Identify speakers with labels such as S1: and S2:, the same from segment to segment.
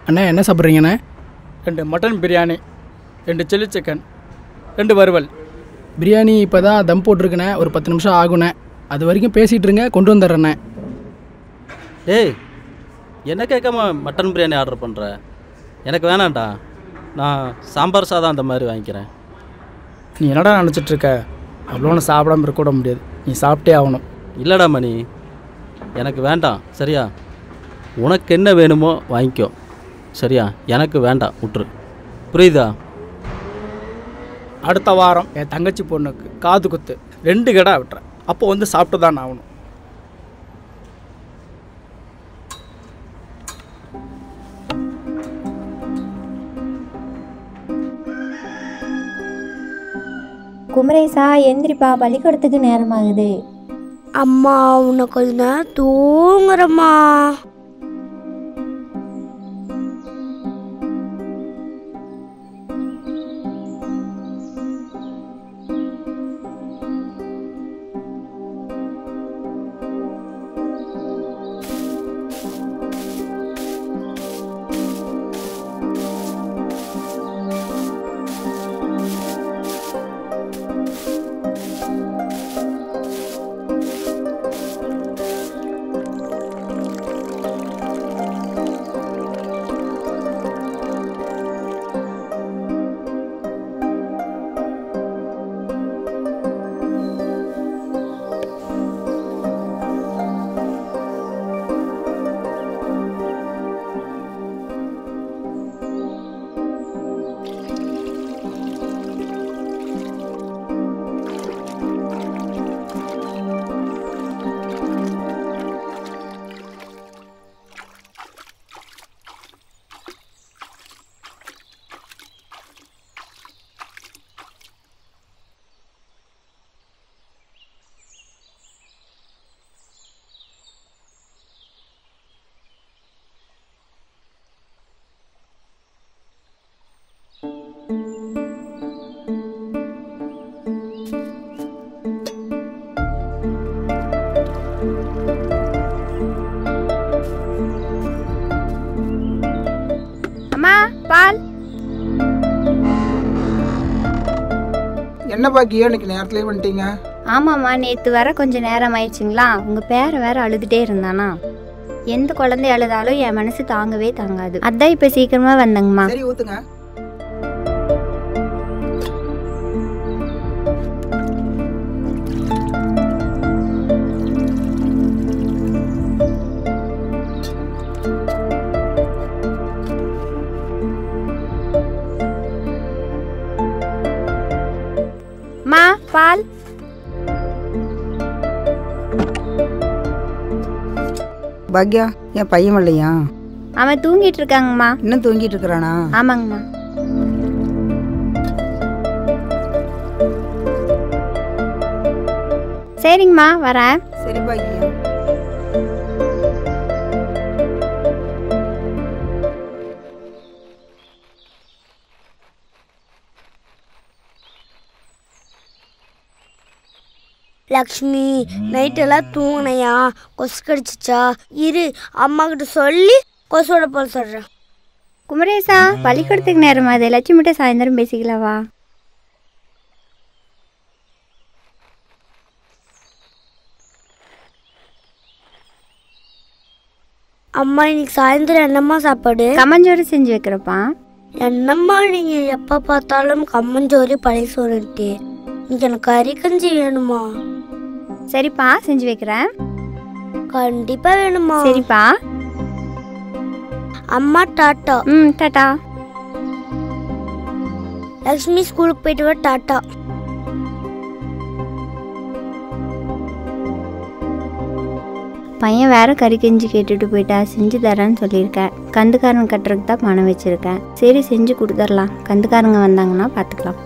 S1: அண்ணே என்ன சாப்பிட்றீங்கண்ணே
S2: ரெண்டு மட்டன் பிரியாணி ரெண்டு சில்லி சிக்கன் ரெண்டு வறுவல்
S1: பிரியாணி இப்போ தான் தம் போட்டிருக்கண்ணே ஒரு பத்து நிமிஷம் ஆகுண்ணே அது வரைக்கும் பேசிகிட்டு இருங்க கொண்டு வந்துடுறேண்ணே
S3: டேய் என்ன கேட்காம மட்டன் பிரியாணி ஆர்டர் பண்ணுற எனக்கு வேணாம்டா நான் சாம்பார் சாதம் அந்த மாதிரி வாங்கிக்கிறேன்
S2: நீ என்னடா நினச்சிட்டு இருக்க அவ்வளோ நான் சாப்பிடாம இருக்க கூட முடியாது நீ சாப்பிட்டே ஆகணும்
S3: இல்லைடா மணி எனக்கு வேண்டாம் சரியா உனக்கு என்ன வேணுமோ வாங்கிக்கோ சரியா எனக்கு வேண்டாம் விட்ரு புரியுதா
S2: அடுத்த வாரம் என் தங்கச்சி பொண்ணுக்கு காது குத்து ரெண்டு கடை விட்டுறேன் அப்போ வந்து சாப்பிட்டு தான் ஆகணும்
S4: குமரேசா எந்திரிப்பா பள்ளிக்கூடத்துக்கு நேரமாகுது
S5: அம்மா உன்னை கொஞ்ச நேரம் தூங்குறம்மா
S4: அம்மா பால்
S6: என்ன பாக்கியோ இன்னைக்கு நேரத்துலேயே வந்துட்டீங்க
S4: ஆமாம்மா நேற்று வர கொஞ்சம் நேரம் ஆயிடுச்சுங்களா உங்கள் பேரை வேற அழுதுகிட்டே இருந்தானா எந்த குழந்தை அழுதாலும் என் மனசு தாங்கவே தாங்காது அதான் இப்போ சீக்கிரமா வந்தேங்கம்மா
S6: சரி ஊத்துங்க
S4: மா பால்
S7: பாக்யா என் பையன் வரலையா
S4: அவன் தூங்கிட்டு இருக்காங்கம்மா
S7: இன்னும் தூங்கிட்டு இருக்கிறானா
S4: ஆமாங்கம்மா சரிங்கம்மா வரேன்
S7: சரி பாக்யா
S5: லக்ஷ்மி நைட்டெல்லாம் தூங்கினையா கொசு கடிச்சிச்சா இரு அம்மா கிட்ட சொல்லி கொசுவோட போல சொல்கிறேன்
S4: குமரேசா பள்ளிக்கூடத்துக்கு நேரமா அது லட்சுமி மட்டும் சாயந்தரம் பேசிக்கலாவா
S5: அம்மா இன்னைக்கு சாயந்தரம் என்னம்மா சாப்பாடு
S4: கம்மஞ்சோறு செஞ்சு வைக்கிறப்பா
S5: என்னம்மா நீங்கள் எப்போ பார்த்தாலும் கம்மஞ்சோறு பழைய சோறுன்ட்டு இன்னைக்கு எனக்கு கறி கஞ்சி வேணுமா
S4: சரிப்பா செஞ்சு வைக்கிறேன்
S5: கண்டிப்பா வேணுமா
S4: சரிப்பா
S5: அம்மா டாட்டா
S4: ம் டாட்டா
S5: லக்ஷ்மி ஸ்கூலுக்கு போயிட்டு வர டாட்டா
S4: பையன் வேற கறி கஞ்சி கேட்டுட்டு போயிட்டா செஞ்சு தரேன்னு சொல்லியிருக்கேன் கந்துக்காரன் கட்டுறதுக்கு தான் பணம் வச்சிருக்கேன் சரி செஞ்சு கொடுத்துடலாம் கந்துக்காரங்க வந்தாங்கன்னா பார்த்துக்கலாம்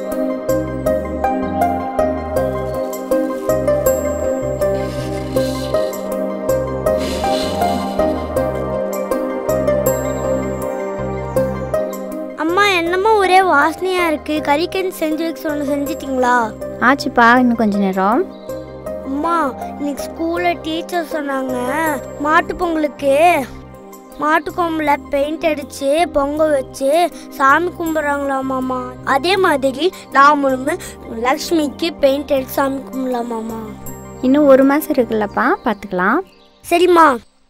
S5: அம்மா என்னம்மா ஒரே வாசனையா இருக்கு கறி கஞ்சி செஞ்சு வைக்க சொன்ன செஞ்சிட்டீங்களா
S4: ஆச்சுப்பா இன்னும் கொஞ்ச நேரம்
S5: அம்மா இன்னைக்கு ஸ்கூல்ல டீச்சர் சொன்னாங்க மாட்டு பொங்கலுக்கு மாட்டுக்கொம்புல பெயிண்ட் அடிச்சு பொங்க வச்சு சாமி கும்பிட்றாங்களா மாமா அதே மாதிரி நாமளும் லக்ஷ்மிக்கு பெயிண்ட் அடிச்சு சாமி கும்பிடலாம் மாமா
S4: இன்னும் ஒரு மாதம் இருக்குல்லப்பா பார்த்துக்கலாம்
S5: சரிம்மா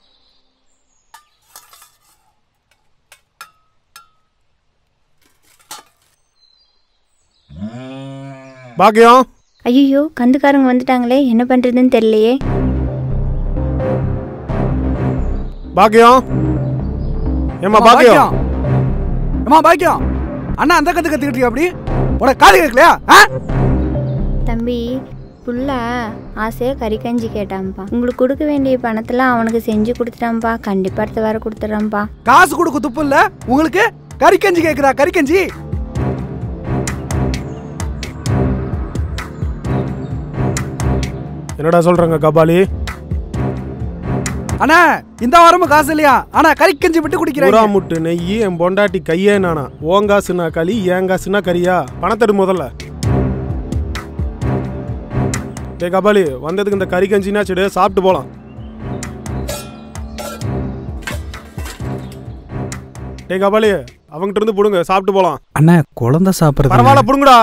S8: பாக்கியம்
S4: ஐயோ கந்துக்காரங்க வந்துட்டாங்களே என்ன பண்ணுறதுன்னு தெரியலையே
S8: பாக்கியம் ஏம்மா பாக்கியம்
S2: அம்மா பாக்கியம் அண்ணா அந்த கத்து கத்துக்கிட்டு அப்படி உனக்கு காது கேட்கலையா ஆ
S4: தம்பி புள்ள ஆசையாக கறி கஞ்சி கேட்டான்ப்பா உங்களுக்கு கொடுக்க வேண்டிய பணத்தெல்லாம் அவனுக்கு செஞ்சு கொடுத்துட்டான்ப்பா கண்டிப்பாக அடுத்த வாரம் கொடுத்துட்றான்ப்பா
S2: காசு கொடுக்க துப்பு இல்ல உங்களுக்கு கறிக்கஞ்சி கேக்குறா கறிக்கஞ்சி
S8: என்னடா சொல்றாங்க கபாலி
S2: அண்ணா இந்த வாரமும் காசு இல்லையா ஆனா கறிக்கஞ்சி விட்டு
S8: புறா
S2: குடிக்கிறாங்க
S8: முட்டு நெய் என் பொண்டாட்டி கையே நானா ஓன் காசுனா களி ஏன் காசுனா கறியா பணத்தெடு முதல்ல டேய் கபாலி வந்ததுக்கு இந்த கறி கஞ்சினா செடு சாப்பிட்டு போலாம் டேய் கபாலி அவங்கிட்ட இருந்து புடுங்க சாப்பிட்டு போலாம்
S9: அண்ணா குழந்தை சாப்பிட்றது
S8: பரவாயில்ல புடுங்கடா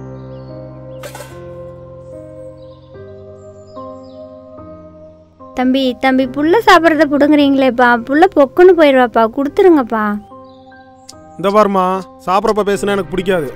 S4: தம்பி தம்பி புள்ள சாப்பிட்றத பிடுங்குறீங்களேப்பா புள்ள பொக்குன்னு போயிடுவாப்பா கொடுத்துருங்கப்பா
S8: இந்த பாருமா சாப்பிட்றப்ப பேசுனா எனக்கு பிடிக்காது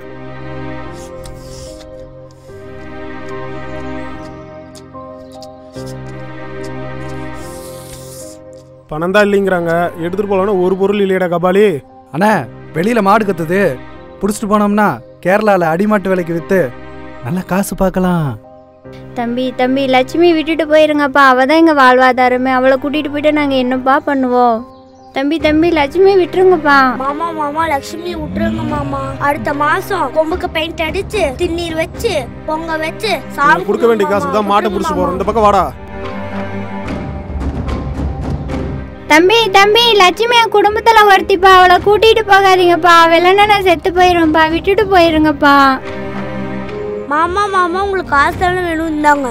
S8: பணம் தான் இல்லைங்கிறாங்க எடுத்துட்டு போலாம்னா ஒரு பொருள் இல்லையடா கபாலி
S2: அண்ணா வெளியில மாடு கத்துது புடிச்சிட்டு போனோம்னா கேரளால அடிமாட்டு விலைக்கு வித்து நல்லா காசு பார்க்கலாம்
S4: தம்பி தம்பி லட்சுமி விட்டுட்டு போயிருங்கப்பா அவள் தான் எங்கள் வாழ்வாதாரமே அவளை கூட்டிகிட்டு போயிட்டு நாங்கள் என்னப்பா பண்ணுவோம் தம்பி தம்பி லட்சுமி விட்டுருங்கப்பா
S5: மாமா மாமா லக்ஷ்மி விட்டுருங்க மாமா அடுத்த மாசம் கொம்புக்கு பெயிண்ட் அடிச்சு திண்ணீர் வச்சு பொங்க வச்சு சாமி
S8: கொடுக்க வேண்டிய காசு தான் மாட்டை பிடிச்சி போறோம் இந்த பக்கம் வாடா
S4: தம்பி தம்பி லட்சுமி என் குடும்பத்தில் ஒருத்திப்பா அவளை கூட்டிகிட்டு போகாதீங்கப்பா அவள் இல்லைன்னா நான் செத்து போயிரும்பா விட்டுட்டு போயிருங்கப்பா
S5: மாமா மாமா உங்களுக்கு காசு தானே வேணும் இந்தாங்க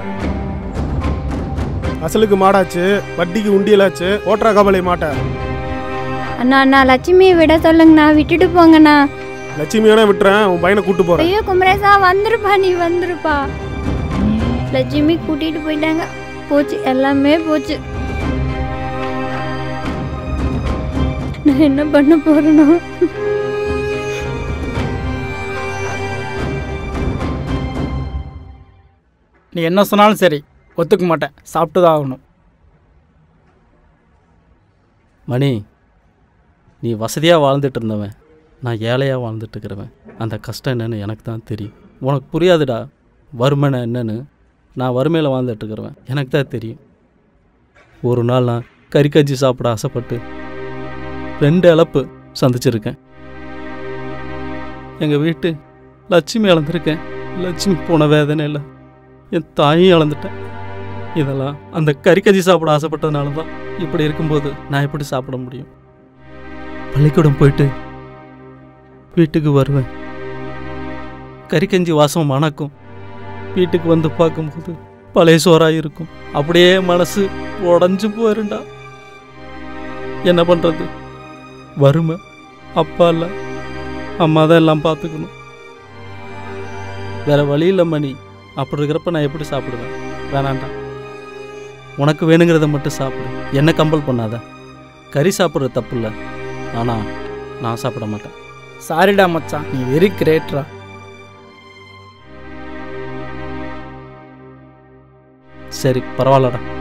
S8: அசலுக்கு மாடாச்சு வட்டிக்கு உண்டியலாச்சு ஓட்டுறா கபாலி மாட்டை
S4: அண்ணா அண்ணா லட்சுமியை விட சொல்லுங்கண்ணா விட்டுட்டு போங்கண்ணா
S8: லட்சுமியான விட்டுறேன் உன் பையனை கூட்டு போறேன்
S4: ஐயோ குமரேசா வந்துருப்பா நீ வந்துருப்பா லட்சுமி கூட்டிட்டு போயிட்டாங்க போச்சு எல்லாமே போச்சு நான் என்ன பண்ண போறேனோ
S2: நீ என்ன சொன்னாலும் சரி ஒத்துக்க மாட்டேன் சாப்பிட்டு தான் ஆகணும்
S3: மணி நீ வசதியாக வாழ்ந்துட்டு இருந்தவன் நான் ஏழையாக வாழ்ந்துட்டு இருக்கிறவன் அந்த கஷ்டம் என்னன்னு எனக்கு தான் தெரியும் உனக்கு புரியாதுடா வறுமைனா என்னன்னு நான் வறுமையில் வாழ்ந்துட்டு இருக்கிறவன் எனக்கு தான் தெரியும் ஒரு நாள் நான் கறிக்கஞ்சி சாப்பிட ஆசைப்பட்டு ரெண்டு இழப்பு சந்திச்சிருக்கேன் எங்கள் வீட்டு லட்சுமி இழந்திருக்கேன் லட்சுமி போன வேதனை இல்லை என் தாயும் இழந்துட்டேன் இதெல்லாம் அந்த கறிக்கஞ்சி சாப்பிட ஆசைப்பட்டதுனால தான் இப்படி இருக்கும்போது நான் எப்படி சாப்பிட முடியும் பள்ளிக்கூடம் போயிட்டு வீட்டுக்கு வருவேன் கறிக்கஞ்சி வாசம் மணக்கும் வீட்டுக்கு வந்து பார்க்கும்போது பழைய சோறாக இருக்கும் அப்படியே மனசு உடஞ்சு போயிருண்டா என்ன பண்ணுறது வறுமை அப்பா இல்லை அம்மா தான் எல்லாம் பார்த்துக்கணும் வேற வழி இல்லை மணி அப்படி இருக்கிறப்ப நான் எப்படி சாப்பிடுவேன் வேணாண்டா உனக்கு வேணுங்கிறத மட்டும் சாப்பிடு என்ன கம்பல் பண்ணாத கறி சாப்பிட்றது தப்பு இல்லை ஆனால் நான் சாப்பிட மாட்டேன்
S2: சாரிடா மச்சான் நீ வெரி கிரேட்ரா
S3: சரி பரவாயில்லடா